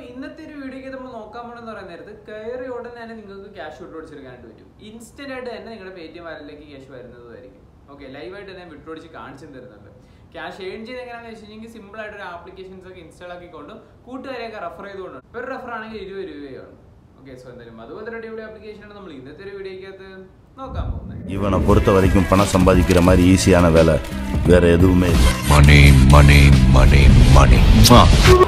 ഇന്നത്തെ ഒരു വീഡിയോക്ക് നമ്മൾ നോക്കാൻ പോകണമെന്ന് പറയുന്ന നേരത്ത് കയറി ഉടനെ തന്നെ നിങ്ങൾക്ക് ക്യാഷ് വിട്ടുപിടിച്ചെടുക്കാനായിട്ട് പറ്റും ഇൻസ്റ്റന്റ് ആയിട്ട് തന്നെ നിങ്ങളുടെ പേ ടി എം വാലറ്റിലേക്ക് ക്യാഷ് വരുന്നതായിരിക്കും ഓക്കെ ലൈവായിട്ട് തന്നെ വിട്ടുപിടിച്ച് കാണിച്ചു തരുന്നുണ്ട് ക്യാഷ് ഏൺ ചെയ്ത് എങ്ങനെയാണെന്ന് വെച്ച് കഴിഞ്ഞാൽ സിമ്പിൾ ആയിട്ട് ഒരു ആപ്ലിക്കേഷൻസ് ഒക്കെ ഇൻസ്റ്റാൾ ആക്കിക്കൊണ്ടും കൂട്ടുകാരെയൊക്കെ റെഫർ ചെയ്തുകൊണ്ടും ഒരു റെഫർ ആണെങ്കിൽ ഇരുപത് രൂപയാണ് ഓക്കെ സോ എന്തായാലും അതുപോലത്തെ അടിപൊളി ആപ്ലിക്കേഷനാണ് നമ്മൾ ഇന്നത്തെ ഒരു വീഡിയോക്കകത്ത് നോക്കാൻ പോകുന്നത് இவனை பொறுத்த வரைக்கும் பணம் சம்பாதிக்கிற மாதிரி ஈஸியான வேலை வேற எதுவுமே இல்லை Money, money, money, money. Mwah.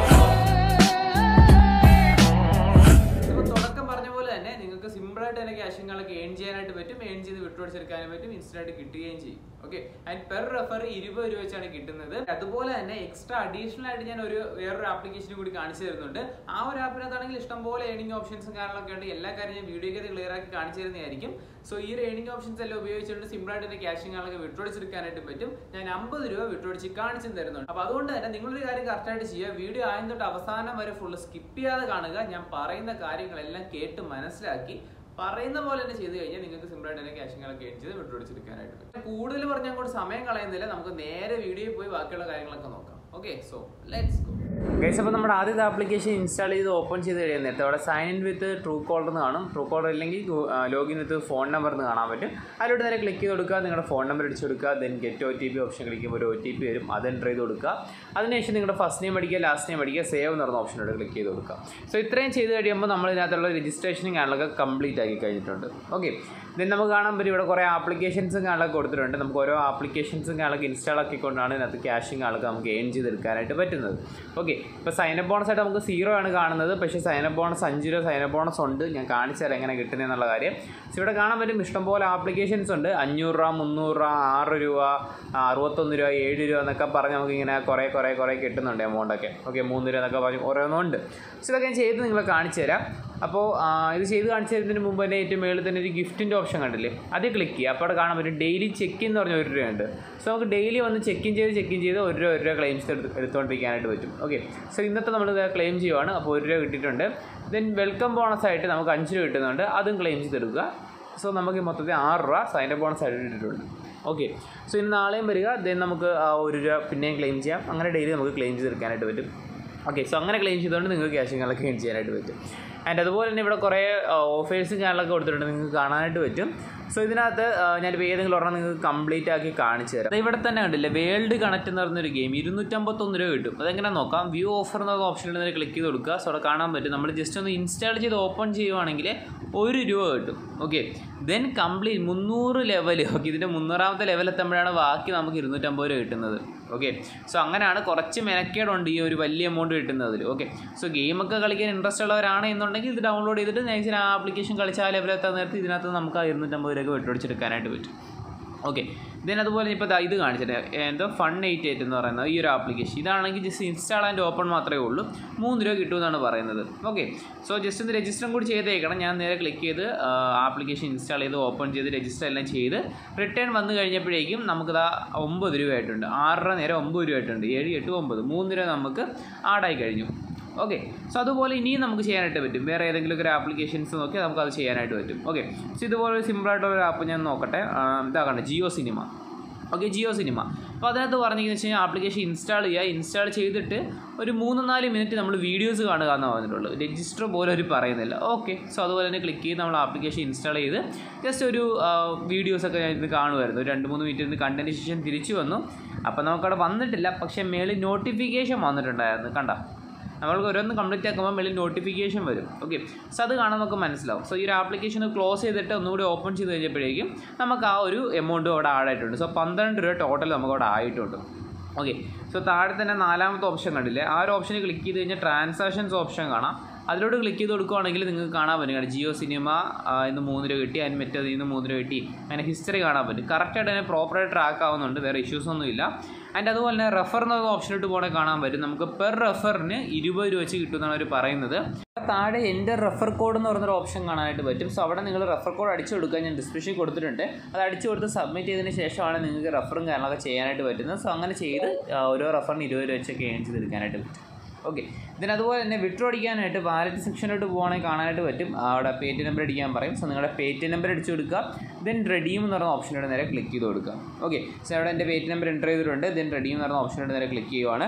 ഇപ്പൊ തുടക്കം പറഞ്ഞ പോലെ തന്നെ നിങ്ങൾക്ക് സിമ്പിൾ ആയിട്ട് തന്നെ ക്യാഷും കാലൊക്കെ ഏൺ ചെയ്യാനായിട്ട് പറ്റും ഏൺ ചെയ്ത് വിട്ടുപിടിച്ചെടുക്കാനും പറ്റും ഇൻസ്റ്റന്റ് ആയിട്ട് കിട്ടുകയും ചെയ്യും ഓക്കെ ആൻഡ് പെർ റെഫർ ഇരുപത് രൂപ വെച്ചാണ് കിട്ടുന്നത് അതുപോലെ തന്നെ എക്സ്ട്രാ അഡീഷണൽ ആയിട്ട് ഞാൻ ഒരു വേറൊരു ആപ്ലിക്കേഷൻ കൂടി കാണിച്ചു തരുന്നുണ്ട് ആ ഒരു ആപ്പിനകത്താണെങ്കിൽ ഇഷ്ടംപോലെ ഏണിംഗ് ഓപ്ഷൻസും കാര്യങ്ങളൊക്കെ ഉണ്ട് എല്ലാ കാര്യം ഞാൻ വീഡിയോയ്ക്ക് ക്ലിയർ ആക്കി കാണിച്ചു തരുന്നതായിരിക്കും സോ ഈ ഒരു ഏണിംഗ് ഓപ്ഷൻസ് എല്ലാം ഉപയോഗിച്ചുകൊണ്ട് സിമ്പിൾ ആയിട്ട് തന്നെ ക്യാഷും കാര്യങ്ങളൊക്കെ വിട്ടുപിടിച്ചെടുക്കാനായിട്ട് പറ്റും ഞാൻ അമ്പത് രൂപ വിട്ടുപിടിച്ച് കാണിച്ചു തരുന്നുണ്ട് അപ്പൊ അതുകൊണ്ട് തന്നെ നിങ്ങളൊരു കാര്യം കറക്റ്റ് ആയിട്ട് ചെയ്യുക വീഡിയോ ആദ്യം തൊട്ട് അവസാനം വരെ ഫുള്ള് സ്കിപ്പ് ചെയ്യാതെ കാണുക ഞാൻ പറയുന്ന കാര്യങ്ങളെല്ലാം കേട്ട് മനസ്സിലാക്കി പറയുന്ന പോലെ തന്നെ ചെയ്ത് കഴിഞ്ഞാൽ നിങ്ങൾക്ക് സിമ്പിൾ ആയിട്ട് തന്നെ ക്യാഷിങ്ങളൊക്കെ ഏൺ ചെയ്ത് വിട്ടുപിടിച്ചെടുക്കാനായിട്ട് പറ്റും കൂടുതൽ പറഞ്ഞാൽ അങ്ങോട്ട് സമയം കളയുന്നില്ല നമുക്ക് നേരെ വീഡിയോയിൽ പോയി ബാക്കിയുള്ള കാര്യങ്ങളൊക്കെ നോക്കാം okay so let's go guys അപ്പോൾ നമ്മുടെ ആദ്യത്തെ ആപ്ലിക്കേഷൻ ഇൻസ്റ്റാൾ ചെയ്ത് ഓപ്പൺ ചെയ്ത് കഴിയാൻ നേരത്തെ അവിടെ sign in with Truecaller എന്ന് കാണും ട്രൂ കോളർ ഇല്ലെങ്കിൽ ലോഗിൻ വിത്ത് ഫോൺ നമ്പർ എന്ന് കാണാൻ പറ്റും അതിലോട്ട് നേരെ ക്ലിക്ക് ചെയ്ത് കൊടുക്കുക നിങ്ങളുടെ ഫോൺ നമ്പർ അടിച്ച് കൊടുക്കുക then get O T P option ക്ലിക്കുമ്പോൾ ഒരു ഒ ടി പി വരും അത് എൻ്റർ ചെയ്ത് കൊടുക്കുക അതിനുശേഷം നിങ്ങളുടെ ഫസ്റ്റ് നെയിം അടിക്കുക ലാസ്റ്റ് നെയിം അടിക്കുക സേവ് എന്ന് പറഞ്ഞ ഓപ്ഷനോട് ക്ലിക്ക് ചെയ്ത് കൊടുക്കുക സോ ഇത്രയും ചെയ്ത് കഴിയുമ്പോൾ നമ്മൾ ഇതിനകത്തുള്ള രജിസ്ട്രേഷനും കാര്യങ്ങളൊക്കെ കംപ്ലീറ്റ് ആക്കി കഴിഞ്ഞിട്ടുണ്ട് ഓക്കെ ദെൻ നമുക്ക് കാണാൻ പറ്റും ഇവിടെ കുറേ ആപ്ലിക്കേഷൻസും കാര്യങ്ങളൊക്കെ കൊടുത്തിട്ടുണ്ട് നമുക്ക് ഓരോ ആപ്ലിക്കേഷൻസും കാര്യങ്ങളൊക്കെ ഇൻസ്റ്റാൾ ആക്കിക്കൊണ്ടാണ് ഇതിനകത്ത് ക്യാഷും കാര്യങ്ങളൊക്കെ നമുക്ക് ഏൺ ചെയ്തെടുക്കാനായിട്ട് പറ്റുന്നത് ഓക്കെ ഇപ്പോൾ സൈനപ്പ് ബോണസ് ആയിട്ട് നമുക്ക് സീറോ ആണ് കാണുന്നത് പക്ഷേ സൈനപ്പ് ബോണസ് അഞ്ച് രൂപ സൈനപ്പ് ബോണസ് ഉണ്ട് ഞാൻ കാണിച്ചു തരാം എങ്ങനെ കിട്ടുന്നത് എന്നുള്ള കാര്യം സോ ഇവിടെ കാണാൻ പറ്റും ഇഷ്ടംപോലെ ആപ്ലിക്കേഷൻസ് ഉണ്ട് അഞ്ഞൂറ് രൂപ മുന്നൂറ് രൂപ ആറ് രൂപ ആ, അറുപത്തൊന്ന് രൂപ ഏഴ് രൂപ എന്നൊക്കെ പറഞ്ഞ് നമുക്ക് ഇങ്ങനെ കുറേ കുറേ കുറേ കിട്ടുന്നുണ്ട് എമൗണ്ടൊക്കെ ഓക്കെ മൂന്ന് രൂപ എന്നൊക്കെ പറഞ്ഞ് ഓരോന്നുണ്ട് സോ ഇതൊക്കെ ഞാൻ ചെയ്ത് നിങ്ങളെ കാണിച്ചു തരാം അപ്പോൾ ആ, ഇത് ചെയ്ത് കാണിച്ചു തരുന്നതിന് മുമ്പ് തന്നെ ഏറ്റവും മേളിൽ തന്നെ ഒരു ഗിഫ്റ്റിൻ്റെ ഓപ്ഷൻ കണ്ടില്ലേ അത് ക്ലിക്ക് ചെയ്യുക അപ്പോൾ അവിടെ കാണാൻ പറ്റും ഡെയിലി ചെക്ക് എന്ന് പറഞ്ഞ ഒരു രൂപയുണ്ട് സോ നമുക്ക് ഡെയിലി വന്ന് ചെക്ക് ഇൻ ചെയ്ത് ചെക്ക് ഇൻ ചെയ്ത് ഒരു രൂപ ഒരു രൂപ ക്ലെയിംസ് എടുത്ത് എടുത്തുകൊണ്ടിരിക്കാനായിട്ട് പറ്റും ഓക്കെ സോ ഇന്നത്തെ നമ്മൾ ക്ലെയിം ചെയ്യുവാണ് അപ്പോൾ ഒരു രൂപ കിട്ടിയിട്ടുണ്ട് ദെൻ വെൽക്കം ബോണസ് ആയിട്ട് നമുക്ക് അഞ്ച് രൂപ കിട്ടുന്നുണ്ട് അതും ക്ലെയിം ചെയ്തെടുക്കുക സോ നമുക്ക് ഈ മൊത്തത്തിൽ ആറ് രൂപ സൈൻ ബോണസ് ആയിട്ട് ഇട്ടിട്ടുണ്ട് ഓക്കെ സോ ഇന്ന് നാളെയും വരിക ദെൻ നമുക്ക് ആ ഒരു രൂപ പിന്നെയും ക്ലെയിം ചെയ്യാം അങ്ങനെ ഡെയിലി നമുക്ക് ക്ലെയിം ചെയ്തെടുക്കാനായിട്ട് പറ്റും ഓക്കെ സോ അങ്ങനെ ക്ലെയിം ചെയ്തുകൊണ്ട് നിങ്ങൾക്ക് ക്യാഷും കാര്യങ്ങളൊക്കെ ക്ലെയിം ചെയ്യാനായിട്ട് പറ്റും ആൻഡ് അതുപോലെ തന്നെ ഇവിടെ കുറേ ഓഫേഴ്സും കാര്യങ്ങളൊക്കെ കൊടുത്തിട്ടുണ്ട് നിങ്ങൾക്ക് കാണാനായിട്ട് പറ്റും സോ ഇതിനകത്ത് ആ, ഞാനിപ്പോൾ ഏതെങ്കിലും ഒരെണ്ണം നിങ്ങൾക്ക് കംപ്ലീറ്റ് ആക്കി കാണിച്ചു തരാം ദേ ഇവിടെ തന്നെ കണ്ടില്ലേ വേൾഡ് കണക്ട് എന്ന് പറഞ്ഞൊരു ഗെയിം ഇരുന്നൂറ്റമ്പത്തൊന്ന് രൂപ കിട്ടും അതെങ്ങനെ നോക്കാം വ്യൂ ഓഫർ എന്ന ഓപ്ഷനിൽ നിന്ന് ക്ലിക്ക് ചെയ്ത് കൊടുക്കുക സോ അവിടെ കാണാൻ പറ്റും നമ്മൾ ജസ്റ്റ് ഒന്ന് ഇൻസ്റ്റാൾ ചെയ്ത് ഓപ്പൺ ചെയ്യുവാണെങ്കിൽ ഒരു രൂപ കിട്ടും ഓക്കെ ദെൻ കംപ്ലീറ്റ് മുന്നൂറ് ലെവൽ ഓക്കെ ഇതിൻ്റെ മുന്നൂറാമത്തെ ലെവൽ എത്തുമ്പോഴാണ് ബാക്കി നമുക്ക് ഇരുന്നൂറ്റമ്പത് രൂപ കിട്ടുന്നത് ഓക്കെ സോ അങ്ങനെയാണ് കുറച്ച് മെനക്കേടുണ്ട് ഈ ഒരു വലിയ എമൗണ്ട് കിട്ടുന്നതിൽ ഓക്കെ സോ ഗെയിമൊക്കെ കളിക്കാൻ ഇൻട്രസ്റ്റ് ഉള്ളവരാണ് എന്നുണ്ടെങ്കിൽ ഇത് ഡൗൺലോഡ് ചെയ്തിട്ട് നെക്സ്റ്റ് ആ ആപ്ലിക്കേഷൻ കളിച്ച് ആ ലെവലെത്താൻ നേരത്ത് ഇതിനകത്ത് നമുക്ക് ആ ഇരുന്നൂറ്റമ്പത് രൂപ വിട്ടുപിടിച്ചെടുക്കാനായിട്ട് പറ്റും ഓക്കെ ദെൻ അതുപോലെ ഇപ്പോൾ ദാ ഇത് കാണിച്ചിട്ട് എന്തോ ഫൺ എയ്റ്റ് എയ്റ്റ് എന്ന് പറയുന്ന ഈ ഒരു ആപ്ലിക്കേഷൻ ഇതാണെങ്കിൽ ജസ്റ്റ് ഇൻസ്റ്റാൾ ആൻഡ് ഓപ്പൺ മാത്രമേ ഉള്ളൂ മൂന്ന് രൂപ കിട്ടുമെന്നാണ് പറയുന്നത് ഓക്കെ സോ ജസ്റ്റ് ഒന്ന് രജിസ്റ്ററും കൂടി ചെയ്തേക്കണം ഞാൻ നേരെ ക്ലിക്ക് ചെയ്ത് ആപ്ലിക്കേഷൻ ഇൻസ്റ്റാൾ ചെയ്ത് ഓപ്പൺ ചെയ്ത് രജിസ്റ്റർ എല്ലാം ചെയ്ത് റിട്ടേൺ വന്നു കഴിഞ്ഞപ്പോഴേക്കും നമുക്കിതാ ഒമ്പത് രൂപ ആയിട്ടുണ്ട് ആറര നേരം ഒമ്പത് രൂപ ആയിട്ടുണ്ട് ഏഴ് എട്ട് ഒമ്പത് മൂന്ന് രൂപ നമുക്ക് ആഡായി കഴിഞ്ഞു ഓക്കെ സോ അതുപോലെ ഇനിയും നമുക്ക് ചെയ്യാനായിട്ട് പറ്റും വേറെ ഏതെങ്കിലും ഒരു ആപ്ലിക്കേഷൻസ് നോക്കി നമുക്ക് അത് ചെയ്യാനായിട്ട് പറ്റും ഓക്കെ സോ ഇതുപോലെ ഒരു സിമ്പിളായിട്ടുള്ള ഒരു ആപ്പ് ഞാൻ നോക്കട്ടെ ആ, ഇതാ കണ്ടേ JioCinema okay JioCinema അപ്പോൾ അതിനകത്ത് പറഞ്ഞിരിക്കുന്നത് വെച്ച് കഴിഞ്ഞാൽ ആപ്ലിക്കേഷൻ ഇൻസ്റ്റാൾ ചെയ്യുക ഇൻസ്റ്റാൾ ചെയ്തിട്ട് ഒരു മൂന്ന് നാല് മിനിറ്റ് നമ്മൾ വീഡിയോസ് കാണുക എന്ന് പറഞ്ഞിട്ടുള്ളൂ രജിസ്റ്റർ പോലും അവർ പറയുന്നില്ല ഓക്കെ സോ അതുപോലെ തന്നെ ക്ലിക്ക് ചെയ്ത് നമ്മൾ ആപ്ലിക്കേഷൻ ഇൻസ്റ്റാൾ ചെയ്ത് ജസ്റ്റ് ഒരു വീഡിയോസൊക്കെ ഞാൻ ഇത് കാണുമായിരുന്നു ഒരു രണ്ട് മൂന്ന് മിനിറ്റ് ഇരുന്ന് കണ്ടതിന് ശേഷം തിരിച്ചു വന്നു അപ്പോൾ നമുക്കവിടെ വന്നിട്ടില്ല പക്ഷേ മേളിൽ നോട്ടിഫിക്കേഷൻ വന്നിട്ടുണ്ടായിരുന്നു കണ്ട നമ്മൾക്ക് ഓരോന്ന് കംപ്ലീറ്റ് ആക്കുമ്പോൾ മേളിൽ നോട്ടിഫിക്കേഷൻ വരും ഓക്കെ സോ അത് കാണാൻ നമുക്ക് മനസ്സിലാവും സോ ഈ ഒരു ആപ്ലിക്കേഷൻ ക്ലോസ് ചെയ്തിട്ട് ഒന്നുകൂടി ഓപ്പൺ ചെയ്ത് കഴിഞ്ഞപ്പോഴേക്കും നമുക്ക് ആ ഒരു എമൗണ്ട് അവിടെ ആഡ് ആയിട്ടുണ്ട് സോ പന്ത്രണ്ട് രൂപ ടോട്ടൽ നമുക്ക് അവിടെ ആയിട്ടുണ്ട് ഓക്കെ സോ താഴെ തന്നെ നാലാമത്തെ ഓപ്ഷൻ കണ്ടില്ലേ ആ ഒരു ഓപ്ഷനിൽ ക്ലിക്ക് ചെയ്ത് കഴിഞ്ഞാൽ ട്രാൻസാക്ഷൻസ് ഓപ്ഷൻ കാണാം അതിലോട്ട് ക്ലിക്ക് ചെയ്ത് കൊടുക്കുവാണെങ്കിൽ നിങ്ങൾക്ക് കാണാൻ പറ്റും കാരണം ജിയോ സിനിമ ആ, ഇന്ന് മൂന്ന് രൂപ കിട്ടി അതിന് മറ്റേത് ഇന്ന് മൂന്ന് രൂപ കിട്ടി അങ്ങനെ ഹിസ്റ്ററി കാണാൻ പറ്റും കറക്റ്റായിട്ട് തന്നെ പ്രോപ്പറായിട്ട് ട്രാക്ക് ആവുന്നുണ്ട് വേറെ ഇഷ്യൂസ് ഒന്നുമില്ല ആൻഡ് അതുപോലെ തന്നെ റെഫർ എന്ന ഓപ്ഷനിലോട്ട് പോകണേ കാണാൻ പറ്റും നമുക്ക് പെർ റെഫറിന് ഇരുപത് രൂപ വെച്ച് കിട്ടുമെന്നാണ് അവർ പറയുന്നത് താഴെ എൻ്റെ റെഫർ കോഡ് എന്ന് പറഞ്ഞൊരു ഓപ്ഷൻ കാണാനായിട്ട് പറ്റും സോ അവിടെ നിങ്ങൾ റെഫർ കോഡ് അടിച്ചു കൊടുക്കുക ഞാൻ ഡിസ്ക്രിപ്ഷൻ കൊടുത്തിട്ടുണ്ട് അത് അടിച്ചു കൊടുത്ത് സബ്മിറ്റ് ചെയ്തതിന് ശേഷമാണ് നിങ്ങൾക്ക് റെഫറും കാര്യങ്ങളൊക്കെ ചെയ്യാനായിട്ട് പറ്റുന്നത് സോ അങ്ങനെ ചെയ്ത് ആ, ഓരോ റെഫറിന് ഇരുപത് രൂപ വെച്ചൊക്കെ ഏൺ ചെയ്തെടുക്കാനായിട്ട് പറ്റും ഓക്കെ ഇതിന് അതുപോലെ തന്നെ വിഡ്രോ അടിക്കാനായിട്ട് വാലറ്റ് സെക്ഷനിലോട്ട് പോകണമെങ്കിൽ കാണാനായിട്ട് പറ്റും അവിടെ പേ ടി നമ്പർ അടിക്കാൻ പറയും സോ നിങ്ങളുടെ പേ ടി നമ്പർ അടിച്ചു കൊടുക്കുക ദെൻ റെഡീം എന്ന് പറയുന്ന ഓപ്ഷനോട് നേരെ ക്ലിക്ക് ചെയ്ത് കൊടുക്കുക ഓക്കെ സോ അവിടെ എൻ്റെ പേ ടി നമ്പർ എൻ്റർ ചെയ്തിട്ടുണ്ട് ദെൻ റെഡീം എന്ന് പറയുന്ന ഓപ്ഷനോട് നേരെ ക്ലിക്ക് ചെയ്യുവാണ്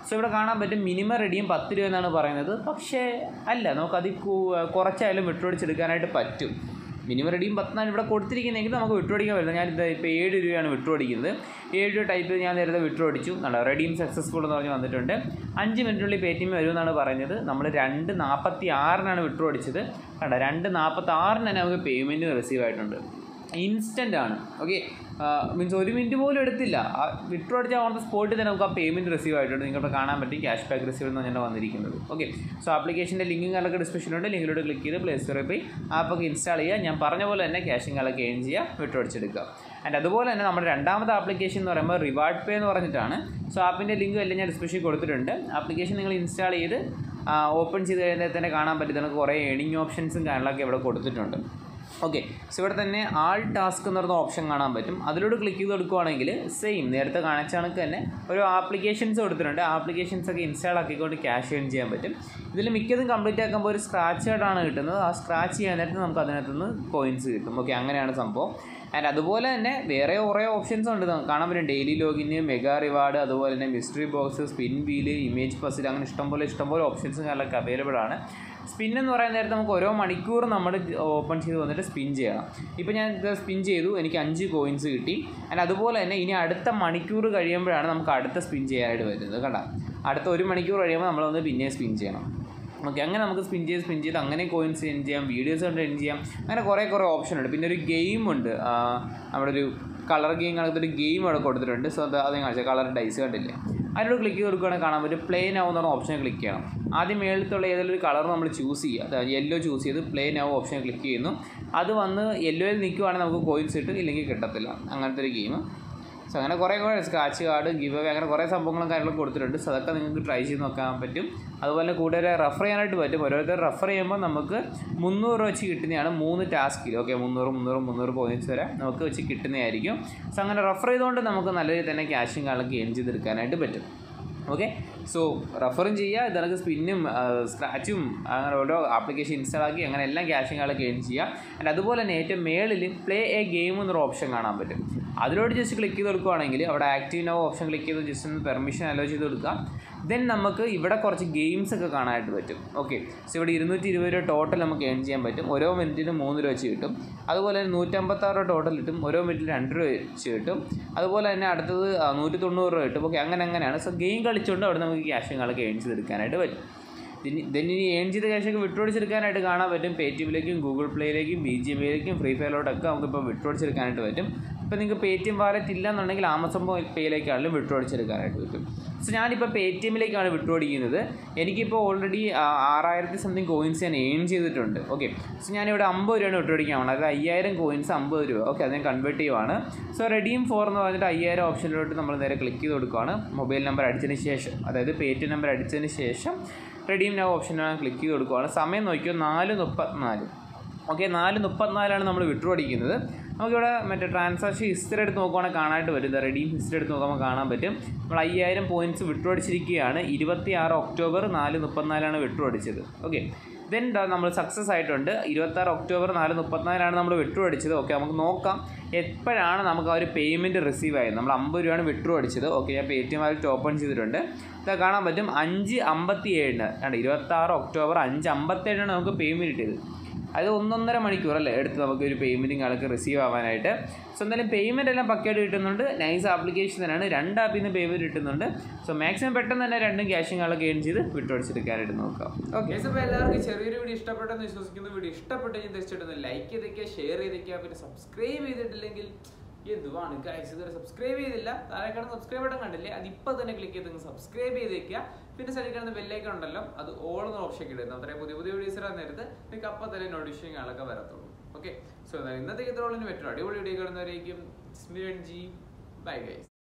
സോ ഇവിടെ കാണാൻ പറ്റും മിനിമം റെഡിയും പത്ത് രൂപ എന്നാണ് പറയുന്നത് പക്ഷേ അല്ല നമുക്ക് അതിൽ കുറച്ചായാലും വിട്ടുപിടിച്ചെടുക്കാനായിട്ട് പറ്റും മിനിമം റെഡിയും പത്തിനാണ് ഇവിടെ കൊടുത്തിരിക്കുന്നതെങ്കിൽ നമുക്ക് വിട്ടുപിടിക്കാൻ പറ്റില്ല ഞാൻ ഇത് ഇപ്പോൾ ഏഴ് രൂപയാണ് വിട്ടുപിടിക്കുന്നത് ഏഴ് രൂപ ടൈപ്പ് ഞാൻ നേരത്തെ വിട്ടുപിടിച്ചു നല്ല റെഡിയും സക്സസ്ഫുൾ എന്ന് പറഞ്ഞ് വന്നിട്ടുണ്ട് അഞ്ച് മിനിറ്റിനുള്ളിൽ പേ ടി എം വരുമെന്നാണ് പറഞ്ഞത് നമ്മൾ രണ്ട് നാൽപ്പത്തി ആറിനാണ് വിട്ടുപിടിച്ചത് കണ്ടോ രണ്ട് നാൽപ്പത്തി ആറിന് തന്നെ നമുക്ക് പേയ്മെൻറ്റ് റിസീവ് ആയിട്ടുണ്ട് ഇൻസ്റ്റൻ്റ് ആണ് ഓക്കെ മീൻസ് ഒരു മിനിറ്റ് പോലും എടുത്തില്ല വിഡ്രോ അടിച്ചാൽ ഓൺ ദ സ്പോട്ടിൽ തന്നെ നമുക്ക് ആ പേയ്മെൻറ്റ് റിസീവ് ആയിട്ടുണ്ട് നിങ്ങൾക്ക് കാണാൻ പറ്റും ക്യാഷ് ബാക്ക് റിസീവ് എന്ന് പറഞ്ഞാൽ വന്നിരിക്കുന്നത് ഓക്കെ സോ ആപ്ലിക്കേഷൻ്റെ ലിങ്കും കാര്യങ്ങളൊക്കെ ഡിസ്ക്രിപ്ഷനിലുണ്ട് ലിങ്കിലൂടെ ക്ലിക്ക് ചെയ്ത് പ്ലേ സ്റ്റോറിൽ പോയി ആപ്പൊക്കെ ഇൻസ്റ്റാൾ ചെയ്യുക ഞാൻ പറഞ്ഞ പോലെ തന്നെ ക്യാഷും കാര്യങ്ങളൊക്കെ ഏൺ ചെയ്യുക വിഡ്രോ അടിച്ചെടുക്കുക ആൻഡ് അതുപോലെ തന്നെ നമ്മുടെ രണ്ടാമത്തെ ആപ്ലിക്കേഷൻ എന്ന് പറയുമ്പോൾ റിവാർഡ് പേ എന്ന് പറഞ്ഞിട്ടാണ് സോ ആപ്പിൻ്റെ ലിങ്കും എല്ലാം ഞാൻ ഡിസ്ക്രിപ്ഷനിൽ കൊടുത്തിട്ടുണ്ട് ആപ്ലിക്കേഷൻ നിങ്ങൾ ഇൻസ്റ്റാൾ ചെയ്ത് ഓപ്പൺ ചെയ്ത് കഴിഞ്ഞാൽ തന്നെ കാണാൻ പറ്റും നമുക്ക് കുറേ ഏണിംഗ് ഓപ്ഷൻസും കാര്യങ്ങളൊക്കെ ഇവിടെ കൊടുത്തിട്ടുണ്ട് ഓക്കെ സോ ഇവിടെ തന്നെ ആൾ ടാസ്ക് എന്ന് പറയുന്ന ഓപ്ഷൻ കാണാൻ പറ്റും അതിലൂടെ ക്ലിക്ക് ചെയ്ത് കൊടുക്കുവാണെങ്കിൽ സെയിം നേരത്തെ കാണിച്ച കണക്ക് തന്നെ ഒരു ആപ്ലിക്കേഷൻസ് കൊടുത്തിട്ടുണ്ട് ആപ്ലിക്കേഷൻസ് ഒക്കെ ഇൻസ്റ്റാൾ ആക്കിക്കൊണ്ട് ക്യാഷ് ഏൺ ചെയ്യാൻ പറ്റും ഇതിൽ മിക്കതും കംപ്ലീറ്റ് ആക്കുമ്പോൾ ഒരു സ്ക്രാച്ച് കാർഡാണ് കിട്ടുന്നത് ആ സ്ക്രാച്ച് ചെയ്യാൻ നേരത്ത് നമുക്ക് അതിനകത്ത് നിന്ന് കോയിൻസ് കിട്ടും ഓക്കെ അങ്ങനെയാണ് സംഭവം ആൻഡ് അതുപോലെ തന്നെ വേറെ കുറേ ഓപ്ഷൻസ് ഉണ്ട് നമുക്ക് കാണാൻ പറ്റും ഡെയിലി ലോഗിന് മെഗാ റിവാർഡ് അതുപോലെ തന്നെ mystery box spin wheel image puzzle അങ്ങനെ ഇഷ്ടംപോലെ ഇഷ്ടംപോലെ ഓപ്ഷൻസും കാര്യങ്ങളൊക്കെ അവൈലബിൾ ആണ് സ്പിൻ എന്ന് പറയുന്ന നേരത്തെ നമുക്ക് ഓരോ മണിക്കൂർ നമ്മൾ ഓപ്പൺ ചെയ്ത് വന്നിട്ട് സ്പിൻ ചെയ്യണം ഇപ്പോൾ ഞാൻ ഇത് സ്പിൻ ചെയ്തു എനിക്ക് അഞ്ച് കോയിൻസ് കിട്ടി ആൻഡ് അതുപോലെ തന്നെ ഇനി അടുത്ത മണിക്കൂർ കഴിയുമ്പോഴാണ് നമുക്ക് അടുത്ത സ്പിൻ ചെയ്യാനായിട്ട് വരുന്നത് കണ്ട അടുത്ത ഒരു മണിക്കൂർ കഴിയുമ്പോൾ നമ്മളൊന്ന് പിന്നെ സ്പിൻ ചെയ്യണം ഓക്കെ അങ്ങനെ നമുക്ക് സ്പിൻ ചെയ്ത് സ്പിൻ ചെയ്ത് അങ്ങനെ കോയിൻസ് എൻ ചെയ്യാം വീഡിയോസ് കൊണ്ട് എൻ ചെയ്യാം അങ്ങനെ കുറേ കുറേ ഓപ്ഷൻ ഉണ്ട് പിന്നെ ഒരു ഗെയിം ഉണ്ട് ആ, നമ്മുടെ ഒരു കളർ ഗെയിം കണക്കത്തെ ഒരു ഗെയിം അവിടെ കൊടുത്തിട്ടുണ്ട് സോ അത് അത് കാണിച്ചാൽ കളർ ഡൈസ് കണ്ടില്ലേ അതിലൂടെ ക്ലിക്ക് ചെയ്ത് കൊടുക്കുകയാണെങ്കിൽ കാണാൻ പറ്റും പ്ലേ നൗ എന്ന് പറഞ്ഞ ഓപ്ഷൻ ക്ലിക്ക് ചെയ്യണം ആദ്യം മേളത്തുള്ള ഏതെങ്കിലും ഒരു കളർ നമ്മൾ ചൂസ് ചെയ്യുക അതായത് യെല്ലോ ചൂസ് ചെയ്ത് പ്ലേ നൗ ഓപ്ഷൻ ക്ലിക്ക് ചെയ്യുന്നു അത് വന്ന് യെല്ലോയിൽ നിൽക്കുവാണെങ്കിൽ നമുക്ക് കോയിൻസ് കിട്ടും ഇല്ലെങ്കിൽ കിട്ടത്തില്ല അങ്ങനത്തെ ഒരു ഗെയിം സോ അങ്ങനെ കുറേ കുറേ സ്ക്രാച്ച് കാർഡ് ഗിവ് അവേ അങ്ങനെ കുറേ സംഭവങ്ങളും കാര്യങ്ങളും കൊടുത്തിട്ടുണ്ട് സോ അതൊക്കെ നിങ്ങൾക്ക് ട്രൈ ചെയ്ത് നോക്കാൻ പറ്റും അതുപോലെ കൂട്ടുകാരെ റെഫർ ചെയ്യാനായിട്ട് പറ്റും ഓരോരുത്തർ റെഫർ ചെയ്യുമ്പോൾ നമുക്ക് മുന്നൂറ് രൂപ വെച്ച് കിട്ടുന്നതാണ് മൂന്ന് ടാസ്കിൽ ഓക്കെ മുന്നൂറ് മുന്നൂറ് മുന്നൂറ് പോയിന്റ്സ് വരെ നമുക്ക് വെച്ച് കിട്ടുന്നതായിരിക്കും സോ അങ്ങനെ റെഫർ ചെയ്തുകൊണ്ട് നമുക്ക് നല്ല രീതിയിൽ തന്നെ ക്യാഷും കാര്യങ്ങളൊക്കെ എൻ ചെയ്തെടുക്കാനായിട്ട് പറ്റും ഓക്കെ സോ റെഫറും ചെയ്യുക ഇതൊക്കെ സ്പിന്നും സ്ക്രാച്ചും അങ്ങനെ ഓരോ ആപ്ലിക്കേഷൻ ഇൻസ്റ്റാൾ ആക്കി അങ്ങനെ എല്ലാം ക്യാഷും കാര്യങ്ങളൊക്കെ ഏൺ ചെയ്യുക ആൻഡ് അതുപോലെ തന്നെ ഏറ്റവും മേളിൽ പ്ലേ എ ഗെയിം എന്നൊരു ഓപ്ഷൻ കാണാൻ പറ്റും അതിലോട്ട് ജസ്റ്റ് ക്ലിക്ക് ചെയ്ത് കൊടുക്കുകയാണെങ്കിൽ അവിടെ ആക്റ്റീവ് നോ ഓപ്ഷൻ ക്ലിക്ക് ചെയ്ത് ജസ്റ്റ് ഒന്ന് പെർമിഷൻ അലോ ചെയ്ത് കൊടുക്കുക ദെൻ നമുക്ക് ഇവിടെ കുറച്ച് ഗെയിംസ് ഒക്കെ കാണാനായിട്ട് പറ്റും ഓക്കെ സോ ഇവിടെ ഇരുന്നൂറ്റി ഇരുപത് രൂപ ടോട്ടൽ നമുക്ക് ഏൺ ചെയ്യാൻ പറ്റും ഓരോ മിനിറ്റിന് മൂന്ന് രൂപ വെച്ച് കിട്ടും അതുപോലെ തന്നെ നൂറ്റമ്പത്താറ് രൂപ ടോട്ടൽ കിട്ടും ഓരോ മിനിറ്റിൽ രണ്ട് രൂപ വെച്ച് കിട്ടും അതുപോലെ തന്നെ അടുത്തത് ആ, നൂറ്റി തൊണ്ണൂറ് രൂപ കിട്ടും ഓക്കെ അങ്ങനെ അങ്ങനെയാണ് സോ ഗെയിം കളിച്ചുകൊണ്ട് അവിടെ നമുക്ക് ക്യാഷും കാര്യങ്ങളൊക്കെ ഏൺ ചെയ്തെടുക്കാനായിട്ട് പറ്റും ഇനി then ഇനി ഏൺ ചെയ്ത ക്യാഷൊക്കെ വിട്ടുപിടിച്ചെടുക്കാനായിട്ട് കാണാൻ പറ്റും പേ ടി എമ്മിലേക്കും ഗൂഗിൾ പ്ലേയിലേക്കും ബി ജി എമ്മിലേക്കും ഫ്രീ ഫയറിലോട്ടൊക്കെ നമുക്കിപ്പോൾ വിട്ടുപിടിച്ചെടുക്കാനായിട്ട് പറ്റും ഇപ്പോൾ നിങ്ങൾക്ക് പേ ടി എം വാലറ്റ് ഇല്ലെന്നുണ്ടെങ്കിൽ ആമസോൺ പേയിലേക്കാണെങ്കിലും വിട്ടുപിടിച്ചെടുക്കാനായിട്ട് പറ്റും സോ ഞാനിപ്പോൾ പേ ടി എമ്മിലേക്കാണ് വിട്ടുപിടിക്കുന്നത് എനിക്കിപ്പോൾ ഓൾറെഡി ആറായിരത്തി സംതിങ് കോയിൻസ് ഞാൻ ഏൺ ചെയ്തിട്ടുണ്ട് ഓക്കെ സോ ഞാനിവിടെ അമ്പത് രൂപയാണ് വിട്ടുപിടിക്കാൻ വേണം അതായത് അയ്യായിരം കോയിൻസ് അമ്പത് രൂപ ഓക്കെ അത് ഞാൻ കൺവേർട്ട് ചെയ്യുവാണ് സോ റെഡീം ഫോർ എന്ന് പറഞ്ഞിട്ട് അയ്യായിരം ഓപ്ഷനിലോട്ട് നമ്മൾ നേരെ ക്ലിക്ക് ചെയ്ത് കൊടുക്കുകയാണ് മൊബൈൽ നമ്പർ അടിച്ചതിന് ശേഷം അതായത് പേ ടി എം നമ്പർ അടിച്ചതിന് ശേഷം റെഡീം നൗ ഓപ്ഷനാണ് ക്ലിക്ക് ചെയ്ത് കൊടുക്കുകയാണ് സമയം നോക്കിയോ നാല് മുപ്പത്തിനാല് ഓക്കെ നാല് മുപ്പത്തിനാലാണ് നമ്മൾ വിഡ്രോ അടിക്കുന്നത് നമുക്കിവിടെ മറ്റേ ട്രാൻസാക്ഷൻ ഹിസ്റ്ററി എടുത്ത് നോക്കുവാണെങ്കിൽ കാണാനായിട്ട് വരും ഇത് റെഡീം ഹിസ്റ്ററി എടുത്ത് നോക്കുമ്പോൾ കാണാൻ പറ്റും നമ്മൾ അയ്യായിരം പോയിൻറ്റ്സ് വിഡ്രോ അടിച്ചിരിക്കുകയാണ് ഇരുപത്തി ആറ് ഒക്ടോബർ നാല് മുപ്പത്തിനാലാണ് വിഡ്രോ അടിച്ചത് ഓക്കെ ദെൻ നമ്മൾ സക്സസ് ആയിട്ടുണ്ട് ഇരുപത്താറ് ഒക്ടോബർ നാല് മുപ്പത്തിനാലാണ് നമ്മൾ വിഡ്രോ അടിച്ചത് ഓക്കെ നമുക്ക് നോക്കാം എപ്പോഴാണ് നമുക്ക് ആ ഒരു പേയ്മെൻറ്റ് റിസീവ് ആയത് നമ്മൾ അമ്പത് രൂപയാണ് വിഡ്രോ അടിച്ചത് ഓക്കെ ഞാൻ Paytm wallet open ചെയ്തിട്ടുണ്ട് ഇത് കാണാൻ പറ്റും അഞ്ച് അമ്പത്തി ഏഴിന് ആണ് ഇരുപത്താറ് ഒക്ടോബർ അഞ്ച് അമ്പത്തേഴിനാണ് നമുക്ക് പേയ്മെൻറ്റ് കിട്ടിയത് അത് ഒന്നൊന്നര മണിക്കൂർ അല്ലേ എടുത്ത് നമുക്ക് ഒരു പേയ്മെൻറ്റും ആൾക്ക് റിസീവ് ആവാനായിട്ട് സോ എന്തായാലും പേയ്മെൻറ്റ് എല്ലാം പക്കയായിട്ട് കിട്ടുന്നുണ്ട് നൈസ് ആപ്ലിക്കേഷൻ തന്നെയാണ് രണ്ട് ആപ്പിൽ നിന്ന് പേയ്മെൻറ്റ് കിട്ടുന്നുണ്ട് സോ മാക്സിമം പെട്ടെന്ന് തന്നെ രണ്ടും ക്യാഷും ആളൊക്കെ ഏൺ ചെയ്ത് വിട്ടുപിടിച്ചെടുക്കാനായിട്ട് നോക്കാം ഓക്കെ ഗൈസ് അപ്പോൾ എല്ലാവർക്കും ചെറിയൊരു വീഡിയോ ഇഷ്ടപ്പെട്ടെന്ന് വിശ്വസിക്കുന്നു വീഡിയോ ഇഷ്ടപ്പെട്ടെങ്കിൽ തീർച്ചയായിട്ടും ലൈക്ക് ചെയ്തേക്കുക ഷെയർ ചെയ്തേക്കുക പിന്നെ സബ്സ്ക്രൈബ് ചെയ്തിട്ടില്ലെങ്കിൽ എന്തുവാണ് ഗൈസ് ഇതുവരെ സബ്സ്ക്രൈബ് ചെയ്തില്ല താഴെ കാണുന്ന സബ്സ്ക്രൈബ് ബട്ടൺ കണ്ടില്ലേ അത് ഇപ്പോൾ തന്നെ ക്ലിക്ക് ചെയ്ത് സബ്സ്ക്രൈബ് ചെയ്തേക്കുക പിന്നെ സൈഡിൽ കാണുന്ന ബെല്ലൈക്കൺ ഉണ്ടല്ലോ അത് ഓൾ എന്ന ഓപ്ഷൻ ഇടുന്നത് അത്രയും പുതിയ പുതിയ വീഡിയോസ് ഇടാൻ നേരത്ത് നിങ്ങൾക്ക് അപ്പം തന്നെ നോട്ടിഫിക്കേഷൻ കാണൊക്കെ വരത്തുള്ളൂ ഓക്കെ സോ ഇന്നത്തെ ഇത്രയുള്ള പറ്റും അടിപൊളി വീഡിയോ കാണുന്നവരേക്കും ബൈ ഗൈസ്